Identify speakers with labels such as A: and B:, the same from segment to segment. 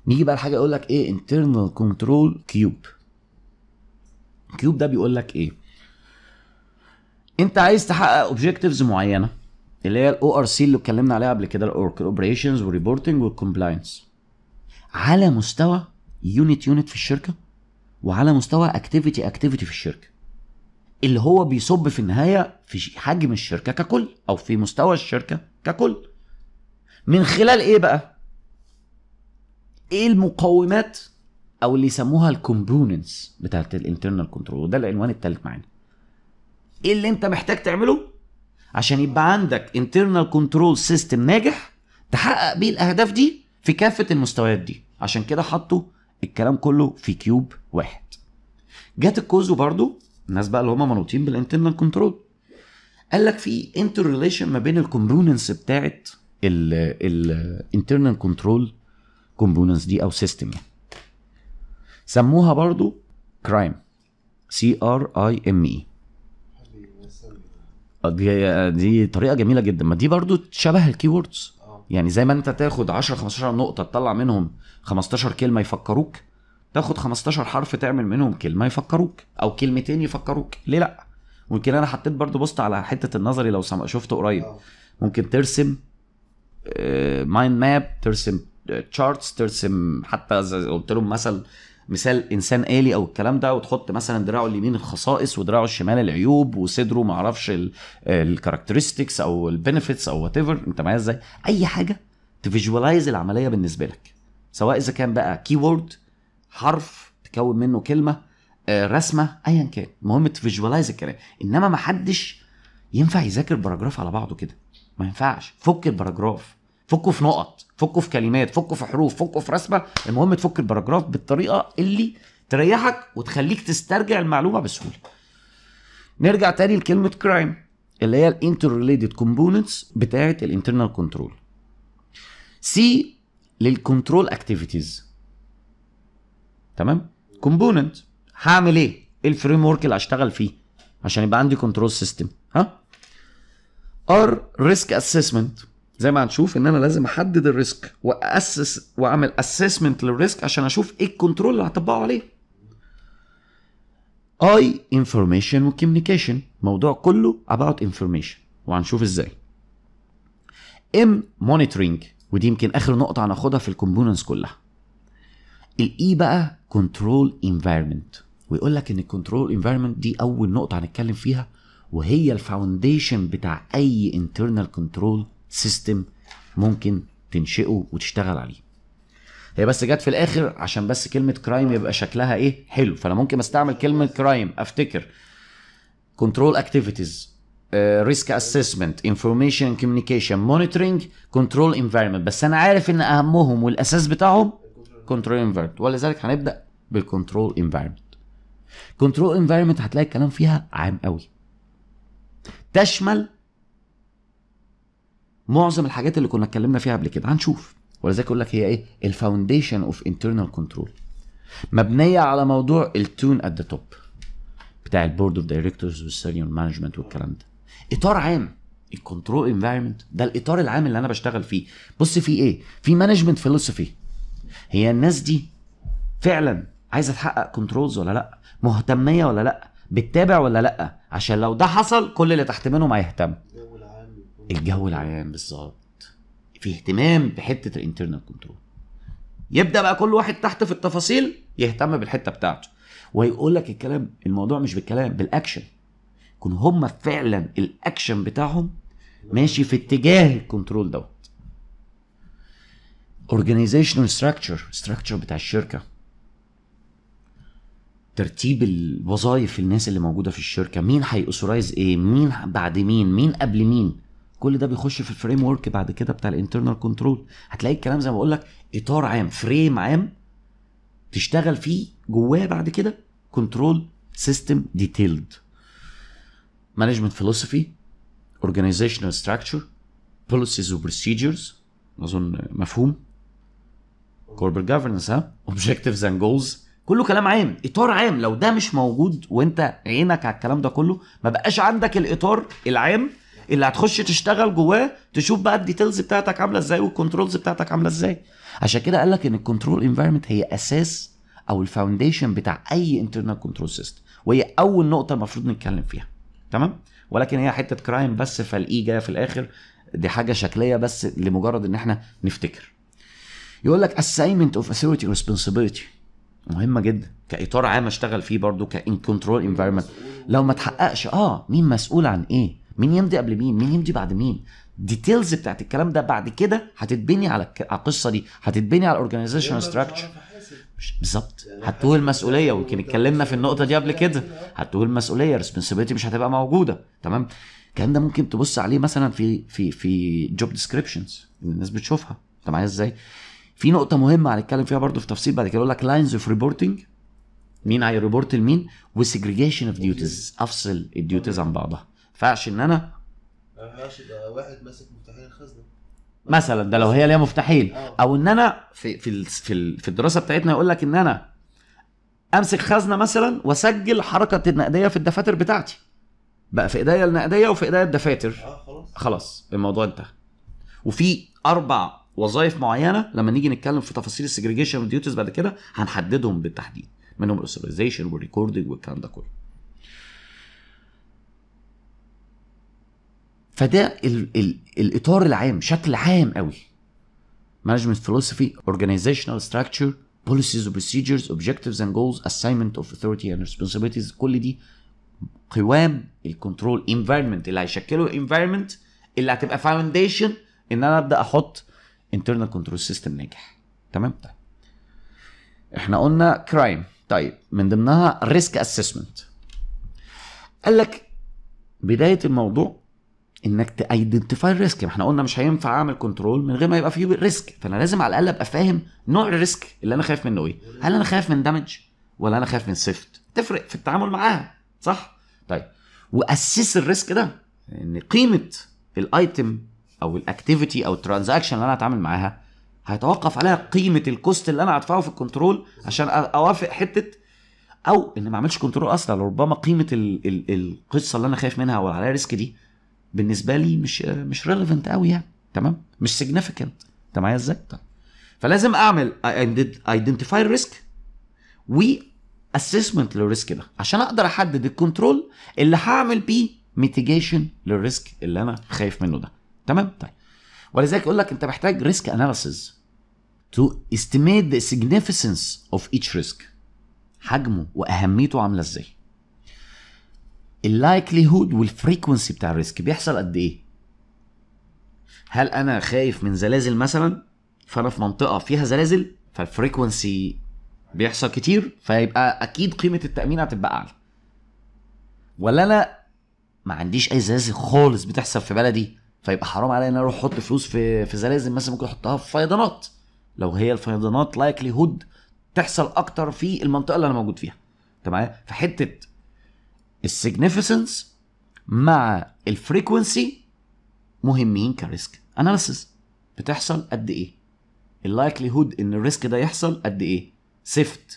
A: نيجي بقى الحاجه يقول لك ايه internal control cube كيوب ده بيقول لك ايه انت عايز تحقق اوبجكتيفز معينه اللي هي الاو ار سي اللي اتكلمنا عليها قبل كده الاوبريشنز والريبورتنج والكومبلاينس على مستوى يونت يونت في الشركه وعلى مستوى اكتيفيتي اكتيفيتي في الشركه اللي هو بيصب في النهايه في حجم الشركه ككل او في مستوى الشركه ككل من خلال ايه بقى ايه المقومات او اللي يسموها الكومبوننتس بتاعت الانترنال كنترول وده العنوان الثالث معانا ايه اللي انت محتاج تعمله عشان يبقى عندك انترنال كنترول سيستم ناجح تحقق بيه الاهداف دي في كافه المستويات دي عشان كده حطوا الكلام كله في كيوب واحد جت الكوزو برضو الناس بقى اللي هم منوطين بالانترنال كنترول قال لك في انتر ريليشن ما بين الكومبوننتس بتاعت الانترنال كنترول كومبوننتس دي او سيستم يعني سموها برضو كرايم سي ار اي ام اي دي دي طريقه جميله جدا ما دي برضو شبه الكيوردز يعني زي ما انت تاخد 10 15 نقطه تطلع منهم 15 كلمه يفكروك تاخد 15 حرف تعمل منهم كلمه يفكروك او كلمتين يفكروك ليه لا ممكن انا حطيت برضو بوست على حته النظري لو سم... شفته قريب ممكن ترسم مايند ماب ترسم تشارتس ترسم حتى زي قلت لهم مثل مثال انسان آلي او الكلام ده وتحط مثلا دراعه اليمين الخصائص ودراعه الشمال العيوب وصدره ما اعرفش الكاركترستكس او البنفيتس او وات ايفر انت معايا ازاي اي حاجه تفيجوالايز العمليه بالنسبه لك سواء اذا كان بقى كيورد حرف تكون منه كلمه آه، رسمه ايا كان المهم تفيجوالايز الكلام انما ما حدش ينفع يذاكر باراجراف على بعضه كده ما ينفعش فك الباراجراف فكه في نقط فكه في كلمات فكه في حروف فكه في رسمه المهم تفك الباراجراف بالطريقه اللي تريحك وتخليك تسترجع المعلومه بسهوله نرجع تاني لكلمه كرايم اللي هي الانتر ريليتد كومبوننتس بتاعه الانترنال كنترول سي للكنترول اكتيفيتيز تمام كومبوننت هعمل ايه ايه الفريم ورك اللي هشتغل فيه عشان يبقى عندي كنترول سيستم ها ار ريسك اسسمنت زي ما هنشوف ان انا لازم احدد الريسك واسس واعمل اسسمنت للريسك عشان اشوف ايه الكنترول اللي هطبقه عليه اي انفورميشن وكوميونيكيشن موضوع كله about information وهنشوف ازاي ام مونيتورنج ودي يمكن اخر نقطه هناخدها في الكومبوننتس كلها الاي بقى كنترول انفايرمنت ويقول لك ان الكنترول انفايرمنت دي اول نقطه هنتكلم فيها وهي الفاونديشن بتاع اي انترنال كنترول سيستم ممكن تنشئه وتشتغل عليه هي بس جت في الاخر عشان بس كلمه كرايم يبقى شكلها ايه حلو فانا ممكن استعمل كلمه كرايم افتكر كنترول اكتيفيتيز ريسك اسسمنت انفورميشن كوميونيكيشن مونيتورنج كنترول انفايرمنت بس انا عارف ان اهمهم والاساس بتاعهم كنترول انفايرمنت ولذلك هنبدا بالكنترول انفايرمنت كنترول انفايرمنت هتلاقي الكلام فيها عام قوي تشمل معظم الحاجات اللي كنا اتكلمنا فيها قبل كده هنشوف ولذلك اقول لك هي ايه الفاونديشن اوف انترنال كنترول مبنيه على موضوع التون ات ذا توب بتاع البورد اوف دايركتورز والسينيور مانجمنت والكلام ده اطار عام الكنترول انفايرمنت ده الاطار العام اللي انا بشتغل فيه بص في ايه في مانجمنت فيلوسفي هي الناس دي فعلا عايزه تحقق كنترولز ولا لا مهتميه ولا لا بتتابع ولا لا عشان لو ده حصل كل اللي تحت منهم هيهتم
B: الجو العام يكون
A: الجو العام بالظبط في اهتمام بحته الانترنال كنترول يبدا بقى كل واحد تحت في التفاصيل يهتم بالحته بتاعته ويقول لك الكلام الموضوع مش بالكلام بالاكشن يكون هم فعلا الاكشن بتاعهم ماشي في اتجاه الكنترول دوت organizational structure structure بتاع الشركه ترتيب الوظائف الناس اللي موجوده في الشركه مين هيأسورايز ايه مين بعد مين مين قبل مين كل ده بيخش في الفريم ورك بعد كده بتاع الانترنال كنترول هتلاقي الكلام زي ما بقول لك اطار عام فريم عام تشتغل فيه جواه بعد كده كنترول سيستم ديتيلد مانجمنت فيلوسفي organizational structure policies و procedures اظن مفهوم corporate governance ها objectives and goals كله كلام عام اطار عام لو ده مش موجود وانت عينك على الكلام ده كله ما بقاش عندك الاطار العام اللي هتخش تشتغل جواه تشوف بقى الديتيلز بتاعتك عامله ازاي والكنترولز بتاعتك عامله ازاي عشان كده قال لك ان الكنترول انفايرمنت هي اساس او الفاونديشن بتاع اي انترنال كنترول سيستم وهي اول نقطه المفروض نتكلم فيها تمام ولكن هي حته كرايم بس فالاي جايه في الاخر دي حاجه شكليه بس لمجرد ان احنا نفتكر يقول لك assignment of authority responsibility مهمه جدا كاطار عام اشتغل فيه برضو كان كنترول انفايرمنت لو ما تحققش اه مين مسؤول عن ايه مين يمضي قبل مين مين يمضي بعد مين ديتيلز بتاعت الكلام ده بعد كده هتتبني على الك- على القصه دي هتتبني على الاورجنايزيشن ستراكشر بالظبط هتوه المسؤوليه ويمكن اتكلمنا في النقطه دي قبل كده هتوه المسؤوليه ريسبونسابيلتي مش هتبقى موجوده تمام الكلام ده ممكن تبص عليه مثلا في في في جوب ديسكريبشنز الناس بتشوفها انت معايا ازاي في نقطه مهمه هنتكلم فيها برضو في تفصيل بعد كده يقول لك لاينز اوف ريبورتنج مين هيريبورت لمين وسيجريجيشن اوف ديوتيز افصل الديوتيز عن بعضها ما ينفعش ان انا
B: ما ينفعش يبقى واحد ماسك مفتاحين الخزنه
A: مثلا ده لو هي ليها مفتاحين
B: آه.
A: او ان انا في في ال- في, ال- في الدراسه بتاعتنا يقول لك ان انا امسك خزنه مثلا واسجل حركه النقديه في الدفاتر بتاعتي بقى في ايديا النقديه وفي ايديا الدفاتر
B: اه خلاص
A: خلاص الموضوع انتهى وفي اربع وظائف معينه لما نيجي نتكلم في تفاصيل السجريجيشن والديوتيز بعد كده هنحددهم بالتحديد منهم الاوثرايزيشن والريكوردنج والكلام ده كله فده ال ال الاطار العام شكل عام قوي management philosophy organizational structure policies and procedures objectives and goals assignment of authority and responsibilities كل دي قوام الكنترول environment اللي هيشكلوا environment اللي هتبقى foundation ان انا ابدا احط internal control system ناجح تمام طيب احنا قلنا كرايم طيب من ضمنها ريسك اسسمنت قال لك بدايه الموضوع انك تايدنتيفاي الريسك ما احنا قلنا مش هينفع اعمل كنترول من غير ما يبقى فيه ريسك فانا لازم على الاقل ابقى فاهم نوع الريسك اللي انا خايف منه ايه هل انا خايف من دامج ولا انا خايف من سيفت تفرق في التعامل معاها صح طيب واسس الريسك ده ان قيمه الايتم او الاكتيفيتي او الترانزاكشن اللي انا هتعامل معاها هيتوقف عليها قيمه الكوست اللي انا هدفعه في الكنترول عشان أ- اوافق حته او ان ما اعملش كنترول اصلا ربما قيمه ال ال القصه اللي انا خايف منها او عليها ريسك دي بالنسبه لي مش مش ريليفنت قوي يعني تمام مش سيجنيفيكانت انت معايا ازاي طيب. فلازم اعمل ايدنتيفاي الريسك و اسسمنت للريسك ده عشان اقدر احدد الكنترول اللي هعمل بيه ميتيجيشن للريسك اللي انا خايف منه ده تمام طيب ولذلك يقول لك انت محتاج ريسك اناليسيز to estimate the significance of each risk حجمه واهميته عامله ازاي اللايكليهود والفريكونسي بتاع الريسك بيحصل قد ايه هل انا خايف من زلازل مثلا فانا في منطقه فيها زلازل فالفريكونسي بيحصل كتير فيبقى اكيد قيمه التامين هتبقى اعلى ولا انا ما عنديش اي زلازل خالص بتحصل في بلدي فيبقى حرام عليا ان انا اروح احط فلوس في في زلازل مثلا ممكن احطها في فيضانات لو هي الفيضانات لايكلي هود تحصل اكتر في المنطقه اللي انا موجود فيها تمام فحته السيجنيفيسنس مع الفريكونسي مهمين كريسك اناليسيس بتحصل قد ايه اللايكلي هود ان الريسك ده يحصل قد ايه سيفت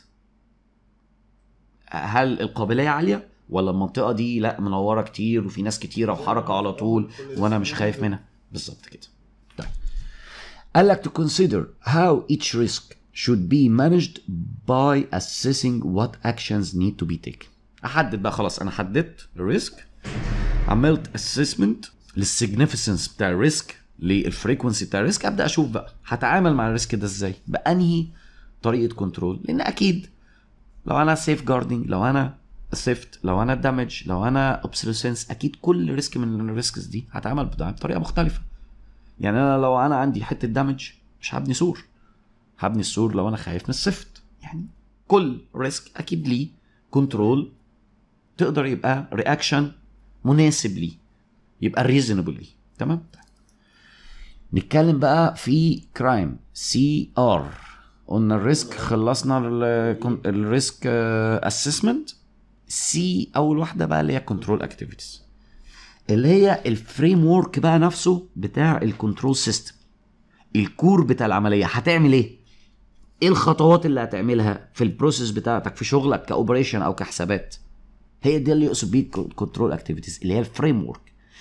A: هل القابليه عاليه ولا المنطقه دي لا منوره كتير وفي ناس كتيره وحركه على طول وانا مش خايف منها بالظبط كده طيب قال لك to consider how each risk should be managed by assessing what actions need to be taken احدد بقى خلاص انا حددت الريسك عملت assessment للسيجنيفيسنس بتاع الريسك للفريكونسي بتاع الريسك ابدا اشوف بقى هتعامل مع الريسك ده ازاي بانهي طريقه كنترول لان اكيد لو انا سيف جاردنج لو انا سيفت لو انا دامج لو انا اوبسلوسنس اكيد كل ريسك من الريسكس دي هتعامل بتاع- بطريقه مختلفه يعني انا لو انا عندي حته دامج مش هبني سور هبني السور لو انا خايف من السيفت يعني كل ريسك اكيد ليه كنترول تقدر يبقى رياكشن مناسب ليه يبقى ريزونبل ليه تمام نتكلم بقى في كرايم سي ار قلنا الريسك خلصنا ال- الريسك اسسمنت سي اول واحده بقى اللي هي كنترول اكتيفيتيز اللي هي الفريم ورك بقى نفسه بتاع الكنترول سيستم الكور بتاع العمليه هتعمل ايه ايه الخطوات اللي هتعملها في البروسيس بتاعتك في شغلك كاوبريشن او كحسابات هي دي اللي يقصد بيه كنترول اكتيفيتيز اللي هي الفريم ورك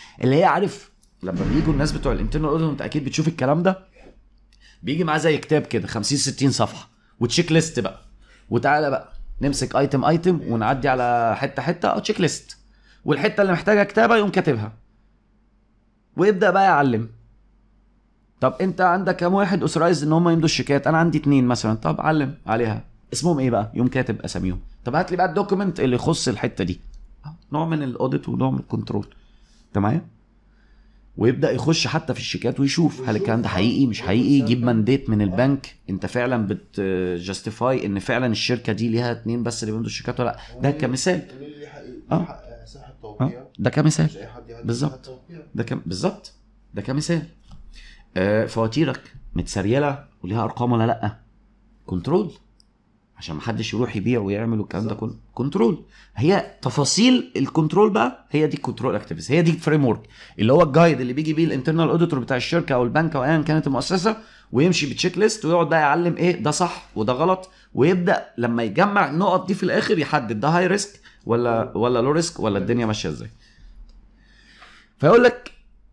A: اللي هي عارف لما بيجوا الناس بتوع الانترنال اوديت انت اكيد بتشوف الكلام ده بيجي معاه زي كتاب كده 50 60 صفحه وتشيك ليست بقى وتعالى بقى نمسك ايتم ايتم ونعدي على حته حته او تشيك ليست والحته اللي محتاجه كتابه يقوم كاتبها ويبدا بقى يعلم طب انت عندك كام واحد اوثرايز ان هم يمضوا الشيكات انا عندي اتنين مثلا طب علم عليها اسمهم ايه بقى يوم كاتب اساميهم طب هات لي بقى الدوكيمنت اللي يخص الحته دي نوع من الاوديت ونوع من الكنترول انت معايا ويبدا يخش حتى في الشيكات ويشوف هل الكلام ده حقيقي مش حقيقي يجيب مانديت من البنك انت فعلا بتجاستيفاي ان فعلا الشركه دي ليها اتنين بس اللي بيمضوا الشيكات ولا لا ده كمثال
B: مين اللي حق
A: آه.
B: حق صحة توقيع
A: اه ده كمثال
B: مش اي حد يعدي
A: بالظبط.
B: صحة توقيع
A: ده كم بالظبط ده كمثال آه فواتيرك متسريله وليها ارقام ولا لا كنترول عشان محدش يروح يبيع ويعمل والكلام ده كله كنترول هي تفاصيل الكنترول بقى هي دي الكنترول اكتيفيتي هي دي الفريم ورك اللي هو الجايد اللي بيجي بيه الانترنال اوديتور بتاع الشركه او البنك او ايا كانت المؤسسه ويمشي بتشيك ليست ويقعد بقى يعلم ايه ده صح وده غلط ويبدا لما يجمع النقط دي في الاخر يحدد ده هاي ريسك ولا ولا لو ريسك ولا الدنيا ماشيه ازاي فيقول لك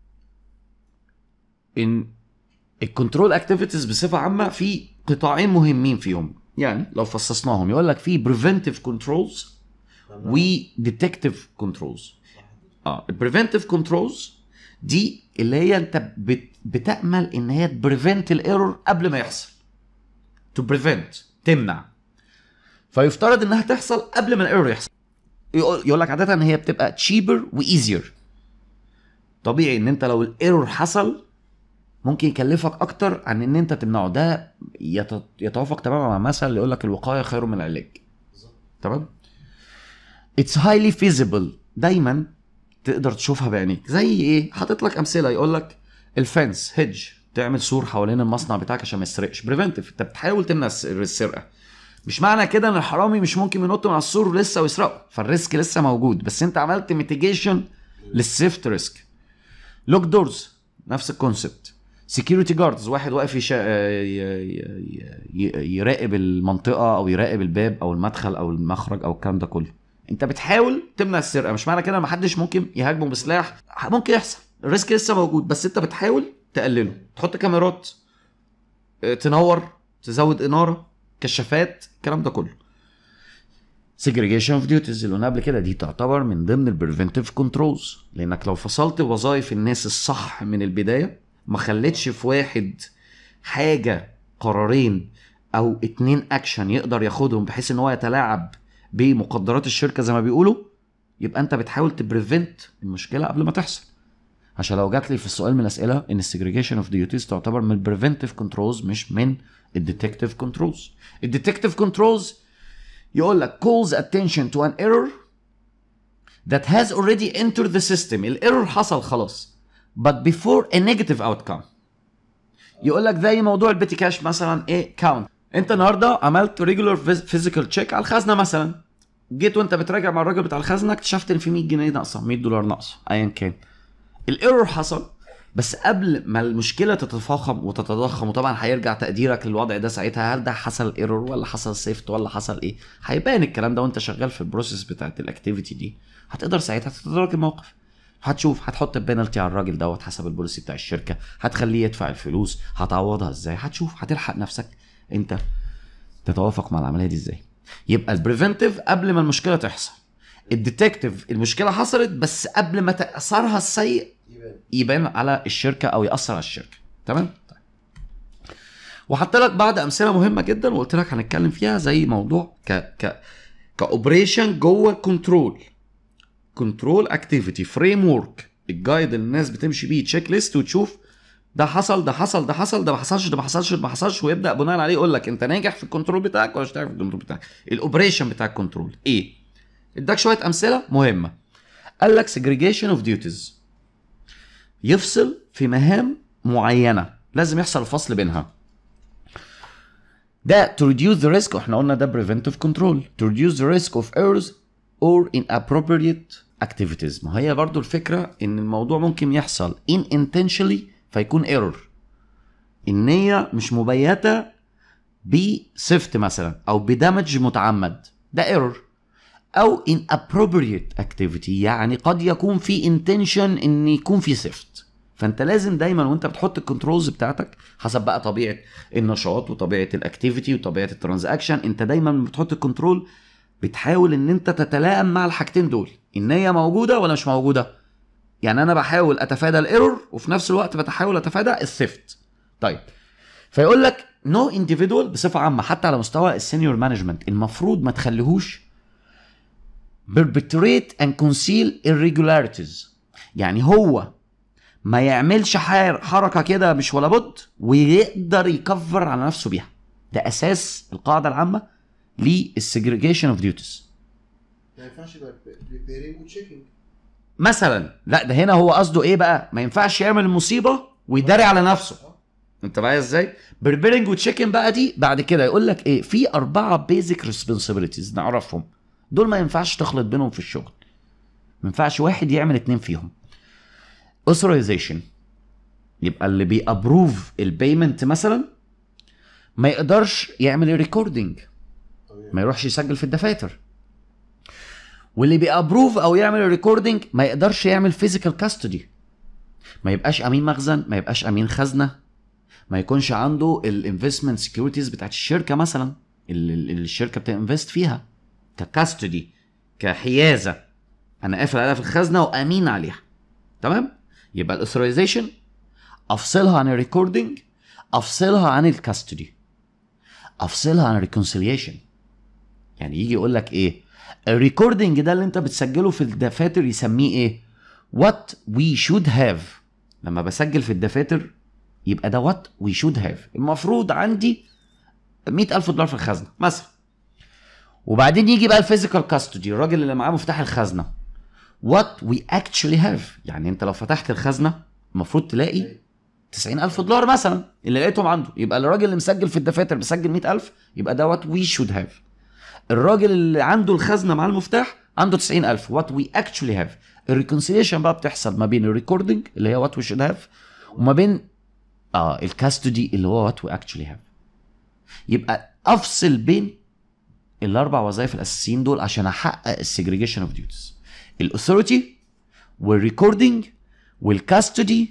A: ان الكنترول اكتيفيتيز بصفه عامه في قطاعين مهمين فيهم يعني لو فصصناهم يقول لك في بريفنتيف كنترولز وديتكتيف كنترولز اه البريفنتيف كنترولز دي اللي هي انت بت بتامل ان هي تبريفنت الايرور قبل ما يحصل تو بريفنت تمنع فيفترض انها تحصل قبل ما الايرور يحصل يقول يقول لك عاده ان هي بتبقى تشيبر وايزير طبيعي ان انت لو الايرور حصل ممكن يكلفك اكتر عن ان انت تمنعه ده يت- يتوافق تماما مع مثل اللي يقول لك الوقايه خير من العلاج تمام اتس هايلي فيزيبل دايما تقدر تشوفها بعينيك زي ايه حاطط لك امثله يقول لك الفنس هيدج تعمل سور حوالين المصنع بتاعك عشان ما يسرقش بريفنتيف انت بتحاول تمنع الس- السرقه مش معنى كده ان الحرامي مش ممكن ينط من على السور لسه ويسرقه فالريسك لسه موجود بس انت عملت ميتيجيشن للسيفت ريسك لوك دورز نفس الكونسبت سكيورتي جاردز واحد واقف يشا... ي... ي... ي... يراقب المنطقه او يراقب الباب او المدخل او المخرج او الكلام ده كله انت بتحاول تمنع السرقه مش معنى كده ان محدش ممكن يهاجمه بسلاح ممكن يحصل الريسك لسه موجود بس انت بتحاول تقلله تحط كاميرات اه، تنور تزود اناره كشافات الكلام ده كله segregation of duties اللي قلنا قبل كده دي تعتبر من ضمن البريفنتيف كنترولز لانك لو فصلت وظائف الناس الصح من البدايه ما خليتش في واحد حاجه قرارين او اتنين اكشن يقدر ياخدهم بحيث ان هو يتلاعب بمقدرات الشركه زي ما بيقولوا يبقى انت بتحاول تبريفنت المشكله قبل ما تحصل عشان لو جات لي في السؤال من الاسئله ان السيجريجيشن اوف ديوتيز تعتبر من البريفنتيف كنترولز مش من الديتكتيف كنترولز الديتكتيف كنترولز يقول لك calls attention to an error that has already entered the system الايرور حصل خلاص but before a negative outcome يقول لك زي موضوع البيتي كاش مثلا ايه كاونت انت النهارده عملت ريجولار فيزيكال تشيك على الخزنه مثلا جيت وانت بتراجع مع الراجل بتاع الخزنه اكتشفت ان في 100 جنيه ناقصه 100 دولار ناقصه ايا كان الايرور حصل بس قبل ما المشكله تتفاقم وتتضخم وطبعا هيرجع تقديرك للوضع ده ساعتها هل ده حصل ايرور ولا حصل سيفت ولا حصل ايه هيبان الكلام ده وانت شغال في البروسيس بتاعت الاكتيفيتي دي هتقدر ساعتها تتدرج الموقف هتشوف هتحط البنالتي على الراجل دوت حسب البوليسي بتاع الشركه هتخليه يدفع الفلوس هتعوضها ازاي هتشوف هتلحق نفسك انت تتوافق مع العمليه دي ازاي يبقى البريفنتيف قبل ما المشكله تحصل الديتكتيف المشكله حصلت بس قبل ما تاثرها السيء
B: يبان
A: يبان على الشركه او ياثر على الشركه تمام طيب. وحط لك بعض امثله مهمه جدا وقلت لك هنتكلم فيها زي موضوع ك ك كاوبريشن جوه كنترول كنترول اكتيفيتي فريم ورك الجايد اللي الناس بتمشي بيه تشيك ليست وتشوف ده حصل ده حصل ده حصل ده ما حصلش ده ما حصلش ده ما حصلش ويبدا بناء عليه يقول لك انت ناجح في الكنترول بتاعك ولا مش ناجح في الكنترول بتاعك الاوبريشن بتاع الكنترول ايه اداك شويه امثله مهمه قال لك segregation of duties يفصل في مهام معينه لازم يحصل الفصل بينها ده to reduce the risk واحنا قلنا ده preventive control to reduce the risk of errors or inappropriate activities ما هي برضو الفكره ان الموضوع ممكن يحصل unintentionally فيكون error النيه مش مبيته بسفت مثلا او بدمج متعمد ده ايرور او inappropriate activity يعني قد يكون في intention ان يكون في ثيفت فانت لازم دايما وانت بتحط الكنترولز بتاعتك حسب بقى طبيعه النشاط وطبيعه الاكتيفيتي وطبيعه الترانزاكشن انت دايما لما بتحط الكنترول بتحاول ان انت تتلائم مع الحاجتين دول ان هي موجوده ولا مش موجوده يعني انا بحاول اتفادى الايرور وفي نفس الوقت بحاول اتفادى الثيفت طيب فيقول لك نو no individual بصفه عامه حتى على مستوى السينيور مانجمنت المفروض ما تخليهوش perpetrate and conceal irregularities يعني هو ما يعملش حار- حركه كده مش ولا بد ويقدر يكفر على نفسه بيها ده اساس القاعده العامه للسجريجيشن اوف ديوتيز
B: ما ينفعش يبقى بريبيرنج وتشيكينج
A: مثلا لا ده هنا هو قصده ايه بقى ما ينفعش يعمل المصيبه ويداري على نفسه انت معايا ازاي بربرنج وتشيكن بقى دي بعد كده يقول لك ايه في اربعه بيزك ريسبونسابيلتيز نعرفهم دول ما ينفعش تخلط بينهم في الشغل ما ينفعش واحد يعمل اتنين فيهم authorization يبقى اللي بيابروف البيمنت مثلا ما يقدرش يعمل ريكوردنج ما يروحش يسجل في الدفاتر واللي بيابروف او يعمل ريكوردنج ما يقدرش يعمل فيزيكال كاستودي ما يبقاش امين مخزن ما يبقاش امين خزنه ما يكونش عنده الانفستمنت سكيورتيز بتاعت الشركه مثلا اللي اللي الشركه بتنفست فيها ككاستودي كحيازه انا قافل عليها في الخزنه وامين عليها تمام يبقى الاثورايزيشن افصلها عن الريكوردنج افصلها عن الكاستودي افصلها عن الريكونسيليشن يعني يجي يقول لك ايه الريكوردنج ده اللي انت بتسجله في الدفاتر يسميه ايه وات وي شود هاف لما بسجل في الدفاتر يبقى ده وات وي شود هاف المفروض عندي 100000 دولار في الخزنه مثلا وبعدين يجي بقى الفيزيكال كاستودي الراجل اللي معاه مفتاح الخزنه وات وي اكشولي هاف يعني انت لو فتحت الخزنه المفروض تلاقي 90000 دولار مثلا اللي لقيتهم عنده يبقى الراجل اللي مسجل في الدفاتر مسجل 100000 يبقى ده وات وي شود هاف الراجل اللي عنده الخزنه مع المفتاح عنده 90000 وات وي اكشولي هاف الريكونسيليشن بقى بتحصل ما بين الريكوردنج اللي هي وات وي شود هاف وما بين اه الكاستودي اللي هو وات وي اكشولي هاف يبقى افصل بين الاربع وظائف الاساسيين دول عشان احقق السجريجيشن اوف ديوتيز الاثوريتي والريكوردنج والكاستودي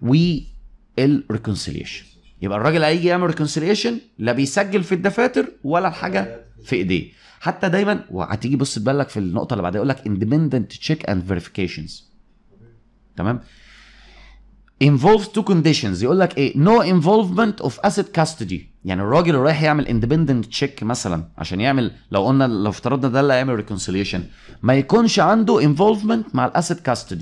A: والريكونسيليشن يبقى الراجل هيجي يعمل ريكونسيليشن لا بيسجل في الدفاتر ولا الحاجه في ايديه حتى دايما وهتيجي بص تبالك في النقطه اللي بعدها يقول لك independent check and verifications تمام involves two conditions يقول لك ايه no involvement of asset custody يعني الراجل اللي رايح يعمل independent check مثلا عشان يعمل لو قلنا لو افترضنا ده اللي هيعمل reconciliation ما يكونش عنده involvement مع الاسيت custody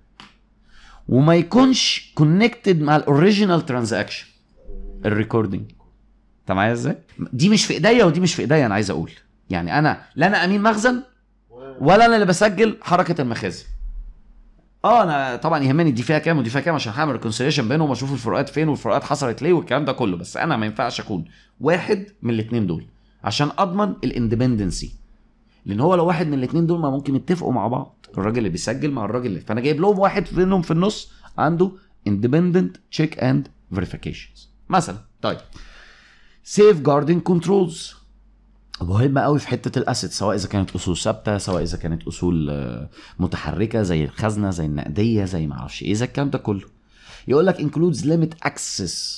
A: وما يكونش connected مع الاوريجينال ترانزاكشن الريكوردنج انت معايا ازاي؟ دي مش في ايديا ودي مش في ايديا انا عايز اقول يعني انا لا انا امين مخزن ولا انا اللي بسجل حركه المخازن اه انا طبعا يهمني دي فيها كام ودي فيها كام عشان هعمل ريكونسيليشن بينهم واشوف الفروقات فين والفروقات حصلت ليه والكلام ده كله بس انا ما ينفعش اكون واحد من الاثنين دول عشان اضمن الاندبندنسي لان هو لو واحد من الاثنين دول ما ممكن يتفقوا مع بعض الراجل اللي بيسجل مع الراجل اللي فانا جايب لهم واحد منهم في النص عنده independent check and verifications مثلا طيب سيف جاردنج كنترولز مهمه قوي في حته الاسيت سواء اذا كانت اصول ثابته سواء اذا كانت اصول آه، متحركه زي الخزنه زي النقديه زي ما اعرفش ايه زي الكلام ده كله يقول لك includes limit access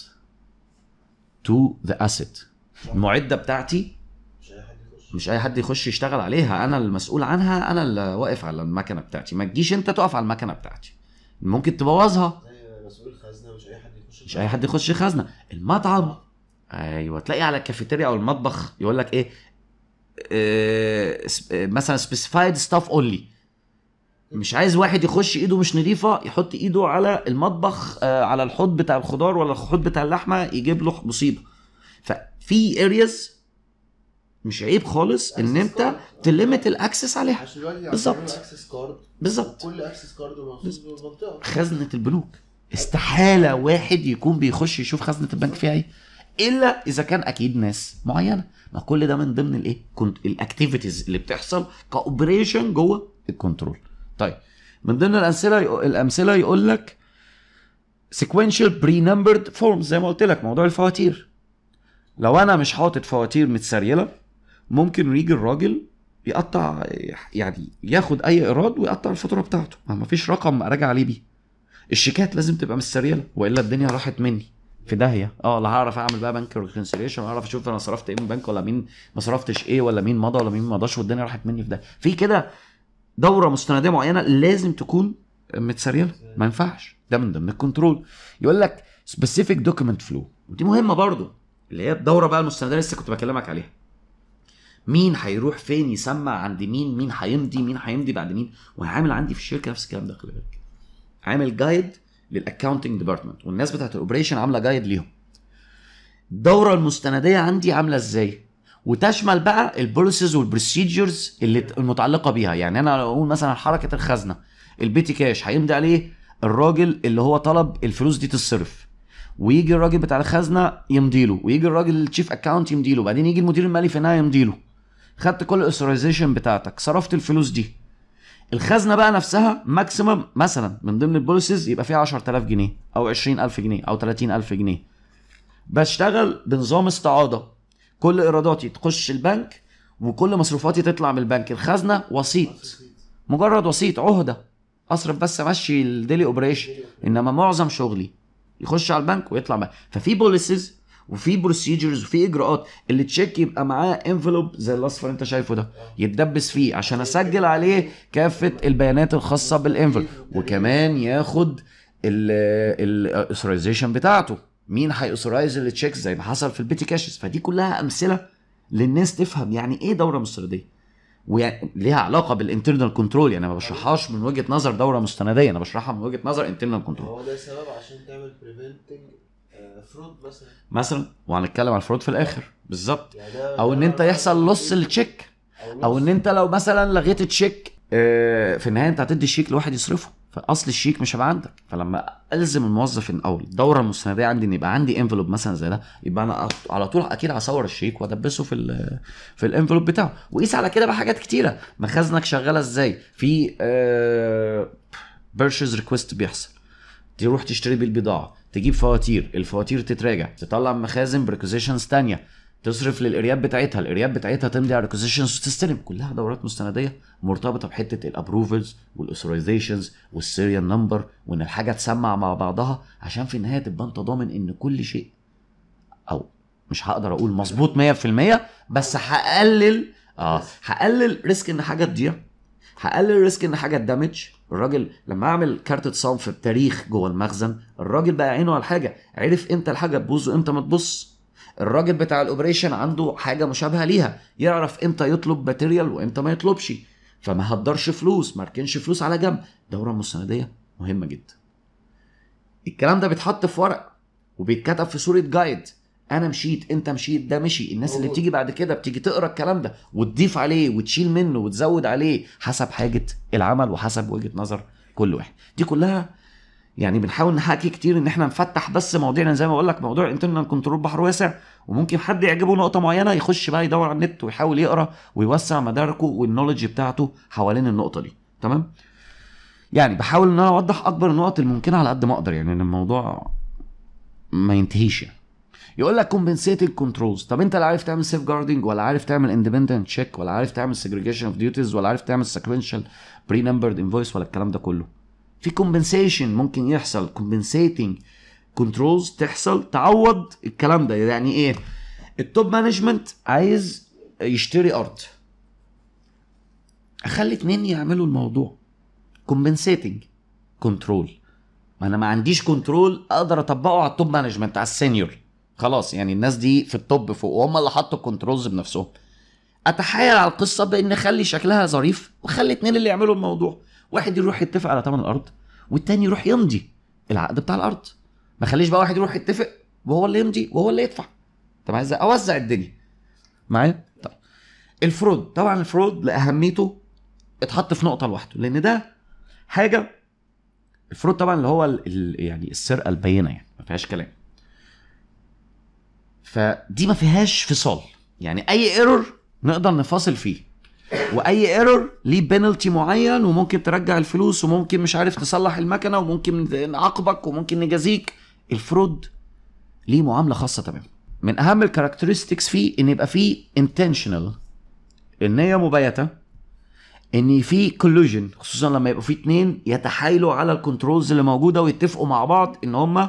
A: to the asset المعده بتاعتي
B: مش اي حد يخش
A: مش اي حد يخش يشتغل عليها انا المسؤول عنها انا اللي واقف على المكنه بتاعتي ما تجيش انت تقف على المكنه بتاعتي ممكن تبوظها
B: زي مسؤول خزنه مش اي حد يخش
A: مش اي حد يخش خزنه المطعم ايوه تلاقي على الكافيتيريا او المطبخ يقول لك ايه آه، سب- آه، مثلا سبيسيفايد ستاف اونلي مش عايز واحد يخش ايده مش نظيفه يحط ايده على المطبخ آه، على الحوض بتاع الخضار ولا الحوض بتاع اللحمه يجيب له مصيبه ففي ارياز مش عيب خالص ان انت تليمت الاكسس عليها
B: عشان دلوقتي
A: بالظبط.
B: اكسس كارد
A: بالظبط
B: كل اكسس كارد موصول بمنطقه
A: خزنه البنوك استحاله واحد يكون بيخش يشوف خزنه البنك فيها ايه الا اذا كان اكيد ناس معينه ما كل ده من ضمن الايه كنت الاكتيفيتيز اللي بتحصل كاوبريشن جوه الكنترول طيب من ضمن الامثله يق- الامثله يقول لك sequential pre-numbered forms زي ما قلت لك موضوع الفواتير لو انا مش حاطط فواتير متسريله ممكن يجي الراجل يقطع يعني ياخد اي ايراد ويقطع الفاتوره بتاعته ما فيش رقم اراجع عليه بيه الشيكات لازم تبقى مستريله والا الدنيا راحت مني في داهيه اه لا هعرف اعمل بقى بنك ريكونسيليشن ولا هعرف اشوف انا صرفت ايه من بنك ولا مين ما صرفتش ايه ولا مين مضى ولا مين ما مضاش والدنيا راحت مني في ده في كده دوره مستنديه معينه لازم تكون متسريله ما ينفعش ده من ضمن الكنترول يقول لك سبيسيفيك دوكيمنت فلو ودي مهمه برضو اللي هي الدوره بقى المستنديه لسه كنت بكلمك عليها مين هيروح فين يسمع عند مين مين هيمضي مين هيمضي بعد مين وهعمل عندي في الشركه نفس الكلام ده خلي بالك عامل جايد للاكونتنج ديبارتمنت والناس بتاعت الاوبريشن عامله جايد ليهم الدوره المستنديه عندي عامله ازاي وتشمل بقى البوليسز والبروسيجرز اللي المتعلقه بيها يعني انا لو اقول مثلا حركه الخزنه البيتي كاش هيمضي عليه الراجل اللي هو طلب الفلوس دي تتصرف ويجي الراجل بتاع الخزنه يمضي له ويجي الراجل التشيف اكاونت يمضي له بعدين يجي المدير المالي في النهايه يمضي له خدت كل الاثورايزيشن بتاعتك صرفت الفلوس دي الخزنه بقى نفسها ماكسيمم مثلا من ضمن البوليسز يبقى فيها 10000 جنيه او 20000 جنيه او 30000 جنيه بشتغل بنظام استعاضه كل ايراداتي تخش البنك وكل مصروفاتي تطلع من البنك الخزنه وسيط مجرد وسيط عهده اصرف بس امشي الديلي اوبريشن انما معظم شغلي يخش على البنك ويطلع بقى ففي بوليسز وفي بروسيجرز وفي اجراءات اللي تشيك يبقى معاه انفلوب زي الاصفر انت شايفه ده يتدبس فيه عشان اسجل عليه كافه البيانات الخاصه بالانفلوب وكمان ياخد الاثورايزيشن بتاعته مين هيأثورايز التشيكس زي ما حصل في البيتي كاشز فدي كلها امثله للناس تفهم يعني ايه دوره مستنديه وليها علاقه بالانترنال كنترول يعني ما بشرحهاش من وجهه نظر دوره مستنديه انا بشرحها من وجهه نظر انترنال كنترول
B: هو ده سبب عشان تعمل بريفنتنج فرود مثلا
A: مثلا وهنتكلم على الفروض في الاخر بالظبط
B: يعني ده
A: او ان انت يحصل لص التشيك او ان انت لو مثلا لغيت التشيك آه، في النهايه انت هتدي الشيك لواحد يصرفه فاصل الشيك مش هيبقى عندك فلما الزم الموظف ان او الدوره المستنديه عندي ان يبقى عندي انفلوب مثلا زي ده يبقى انا على طول اكيد هصور الشيك وادبسه في ال في الانفلوب بتاعه وقيس على كده بقى حاجات كتيره مخازنك شغاله ازاي في بيرشز ريكويست بيحصل تروح تشتري بالبضاعه تجيب فواتير الفواتير تتراجع تطلع مخازن بريكوزيشنز تانية تصرف للارياب بتاعتها الارياب بتاعتها تمضي على ريكوزيشنز وتستلم كلها دورات مستنديه مرتبطه بحته الابروفلز والاثورايزيشنز والسيريال نمبر وان الحاجه تسمع مع بعضها عشان في النهايه تبقى انت ضامن ان كل شيء او مش هقدر اقول مظبوط 100% بس هقلل اه هقلل ريسك ان حاجه تضيع هقلل ريسك ان حاجه تدمج الراجل لما اعمل كارتة صنف بتاريخ جوه المخزن الراجل بقى عينه على الحاجه عرف امتى الحاجه تبوظ وامتى ما تبص الراجل بتاع الاوبريشن عنده حاجه مشابهه ليها يعرف امتى يطلب ماتيريال وامتى ما يطلبش فما هدرش فلوس ما ركنش فلوس على جنب دوره مستنديه مهمه جدا الكلام ده بيتحط في ورق وبيتكتب في صوره جايد انا مشيت انت مشيت ده مشي الناس اللي
B: موجود.
A: بتيجي بعد كده بتيجي تقرا الكلام ده وتضيف عليه وتشيل منه وتزود عليه حسب حاجه العمل وحسب وجهه نظر كل واحد دي كلها يعني بنحاول نحكي كتير ان احنا نفتح بس مواضيعنا زي ما بقول لك موضوع انترنال كنترول بحر واسع وممكن حد يعجبه نقطه معينه يخش بقى يدور على النت ويحاول يقرا ويوسع مداركه والنولج بتاعته حوالين النقطه دي تمام يعني بحاول ان انا اوضح اكبر النقط الممكنه على قد ما اقدر يعني ان الموضوع ما ينتهيش يعني يقول لك كومبنسيتنج كنترولز طب انت لا عارف تعمل سيف جاردنج ولا عارف تعمل اندبندنت تشيك ولا عارف تعمل سيجريجيشن اوف ديوتيز ولا عارف تعمل سيكونشال بري نمبرد انفويس ولا الكلام ده كله في كومبنسيشن ممكن يحصل كومبنسيتنج كنترولز تحصل تعوض الكلام ده يعني ايه التوب مانجمنت عايز يشتري ارض اخلي اتنين يعملوا الموضوع كومبنسيتنج كنترول ما انا ما عنديش كنترول اقدر اطبقه على التوب مانجمنت على السينيور خلاص يعني الناس دي في التوب فوق وهم اللي حطوا الكنترولز بنفسهم اتحايل على القصه بان اخلي شكلها ظريف واخلي اتنين اللي يعملوا الموضوع واحد يروح يتفق على ثمن الارض والتاني يروح يمضي العقد بتاع الارض ما خليش بقى واحد يروح يتفق وهو اللي يمضي وهو اللي يدفع طب عايز اوزع الدنيا معايا طب الفرود طبعا الفرود لاهميته اتحط في نقطه لوحده لان ده حاجه الفرود طبعا اللي هو ال ال يعني السرقه البينه يعني ما فيهاش كلام فدي ما فيهاش فصال يعني اي ايرور نقدر نفاصل فيه واي ايرور ليه بينالتي معين وممكن ترجع الفلوس وممكن مش عارف تصلح المكنه وممكن نعاقبك وممكن نجازيك الفرود ليه معامله خاصه تماما من اهم الكاركترستكس فيه ان يبقى فيه intentional ان هي مبيته ان في كولوجن خصوصا لما يبقوا في اتنين يتحايلوا على الكنترولز اللي موجوده ويتفقوا مع بعض ان هم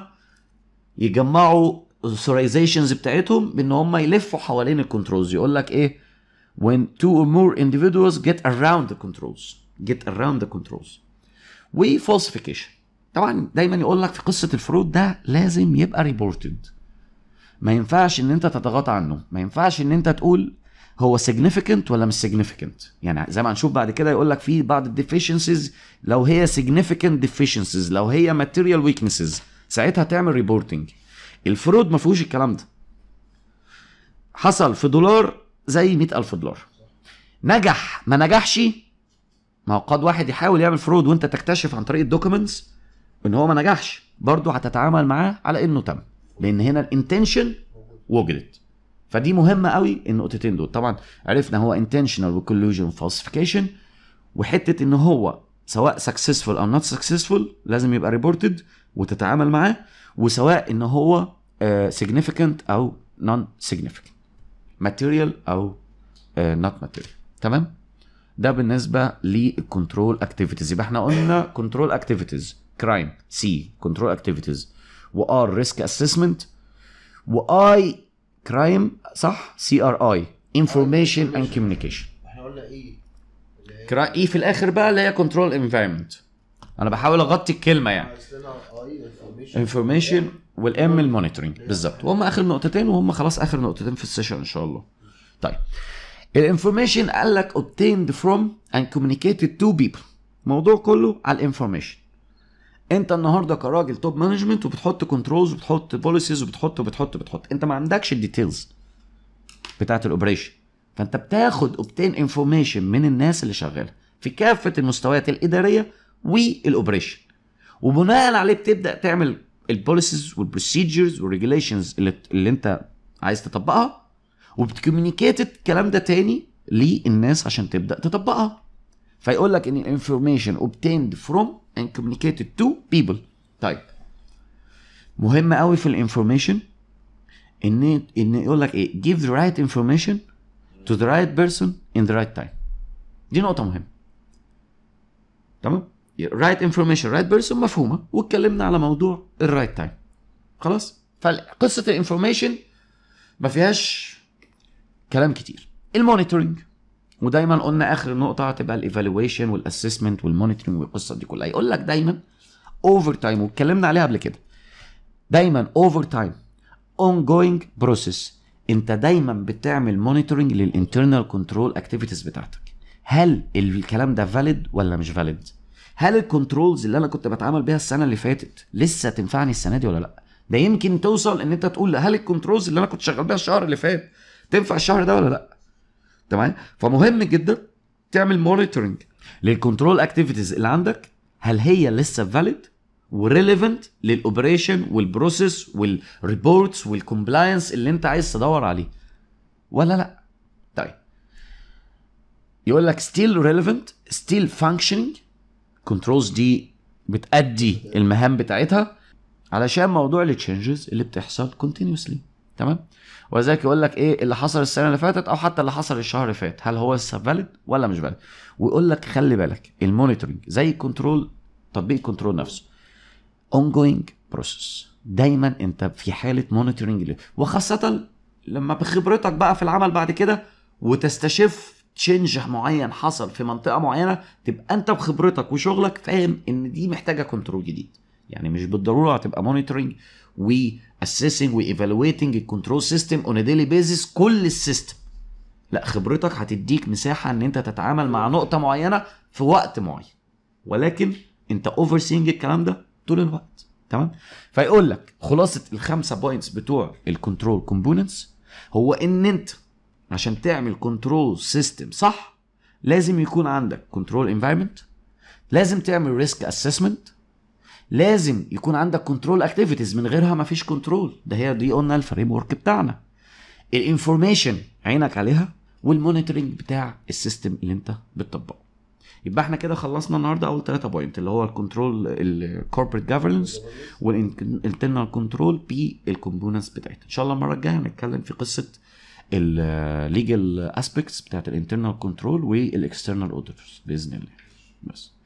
A: يجمعوا authorizations بتاعتهم بان هم يلفوا حوالين الكنترولز يقول لك ايه when two or more individuals get around the controls get around the controls و falsification طبعا دايما يقول لك في قصه الفرود ده لازم يبقى ريبورتد ما ينفعش ان انت تتغاضى عنه ما ينفعش ان انت تقول هو significant ولا مش significant يعني زي ما هنشوف بعد كده يقول لك في بعض الديفيشنسيز لو هي significant deficiencies لو هي material weaknesses ساعتها تعمل ريبورتنج الفرود ما فيهوش الكلام ده حصل في دولار زي 100000 دولار نجح ما نجحش ما هو قد واحد يحاول يعمل فرود وانت تكتشف عن طريق الدوكيومنتس ان هو ما نجحش برضه هتتعامل معاه على انه تم لان هنا الانتنشن وجدت فدي مهمه قوي النقطتين دول طبعا عرفنا هو intentional وكولوجن falsification وحته ان هو سواء successful او not successful لازم يبقى ريبورتد وتتعامل معاه وسواء ان هو آه، significant او non significant material او آه، not material تمام ده بالنسبه للكنترول اكتيفيتيز يبقى احنا قلنا كنترول اكتيفيتيز كرايم سي كنترول اكتيفيتيز وار ريسك اسسمنت واي كرايم صح سي ار اي انفورميشن اند كوميونيكيشن
B: احنا قلنا ايه اللي هي
A: كرا اي في الاخر بقى اللي هي كنترول انفايرمنت انا بحاول اغطي الكلمه يعني
B: عايز لنا اي انفورميشن
A: انفورميشن والام المونيتورنج بالظبط وهم اخر نقطتين وهم خلاص اخر نقطتين في السيشن ان شاء الله طيب الانفورميشن قال لك obtained from and communicated to people الموضوع كله على الانفورميشن انت النهارده كراجل توب مانجمنت وبتحط كنترولز وبتحط بوليسيز وبتحط وبتحط وبتحط انت ما عندكش الديتيلز بتاعت الاوبريشن فانت بتاخد اوبتين انفورميشن من الناس اللي شغاله في كافه المستويات الاداريه والاوبريشن وبناء عليه بتبدا تعمل البوليسيز والبروسيجرز والريجوليشنز اللي, اللي انت عايز تطبقها وبتكومينيكيت الكلام ده تاني للناس عشان تبدا تطبقها فيقول لك ان الانفورميشن obtained from and communicated to people طيب مهم قوي في الانفورميشن ان ان يقول لك ايه give the right information to the right person in the right time دي نقطة مهمة تمام right information right person مفهومة واتكلمنا على موضوع الرايت تايم خلاص فقصة الانفورميشن ما فيهاش كلام كتير المونيتورنج ودايما قلنا اخر نقطه هتبقى الايفالويشن والاسسمنت والمونيتورنج والقصه دي كلها يقول لك دايما اوفر تايم واتكلمنا عليها قبل كده دايما اوفر تايم اون جوينج بروسيس انت دايما بتعمل مونيتورنج للانترنال كنترول اكتيفيتيز بتاعتك هل الكلام ده فاليد ولا مش فاليد هل الكنترولز اللي انا كنت بتعامل بيها السنه اللي فاتت لسه تنفعني السنه دي ولا لا ده يمكن توصل ان انت تقول هل الكنترولز اللي انا كنت شغال بيها الشهر اللي فات تنفع الشهر ده ولا لا تمام فمهم جدا تعمل مونيتورنج للكنترول اكتيفيتيز اللي عندك هل هي لسه فاليد وريليفنت للاوبريشن والبروسيس والريبورتس والكومبلاينس اللي انت عايز تدور عليه ولا لا طيب يقول لك still relevant still functioning كنترولز دي بتأدي المهام بتاعتها علشان موضوع التشنجز اللي بتحصل continuously تمام ولذلك يقول لك ايه اللي حصل السنه اللي فاتت او حتى اللي حصل الشهر اللي فات هل هو لسه فاليد ولا مش فاليد ويقول لك خلي بالك المونيتورنج زي كنترول تطبيق كنترول نفسه ongoing process دايما انت في حاله مونيتورنج وخاصه لما بخبرتك بقى في العمل بعد كده وتستشف تشنج معين حصل في منطقه معينه تبقى انت بخبرتك وشغلك فاهم ان دي محتاجه كنترول جديد يعني مش بالضروره هتبقى مونيتورنج و assessing و evaluating الكنترول سيستم اون ديلي بيزيس كل السيستم لا خبرتك هتديك مساحه ان انت تتعامل مع نقطه معينه في وقت معين ولكن انت اوفر سينج الكلام ده طول الوقت تمام فيقول لك خلاصه الخمسه بوينتس بتوع الكنترول كومبوننتس هو ان انت عشان تعمل كنترول سيستم صح لازم يكون عندك كنترول انفايرمنت لازم تعمل ريسك اسسمنت لازم يكون عندك كنترول اكتيفيتيز من غيرها مفيش كنترول ده هي دي قلنا الفريم ورك بتاعنا الانفورميشن عينك عليها والمونيتورنج بتاع السيستم اللي انت بتطبقه يبقى احنا كده خلصنا النهارده اول ثلاثة بوينت اللي هو الكنترول الكوربريت جافرنس والانترنال كنترول بالكومبوننتس بتاعتها ان شاء الله المره الجايه هنتكلم في قصه الليجل اسبيكتس بتاعت الانترنال كنترول والاكسترنال اوديتورز باذن الله بس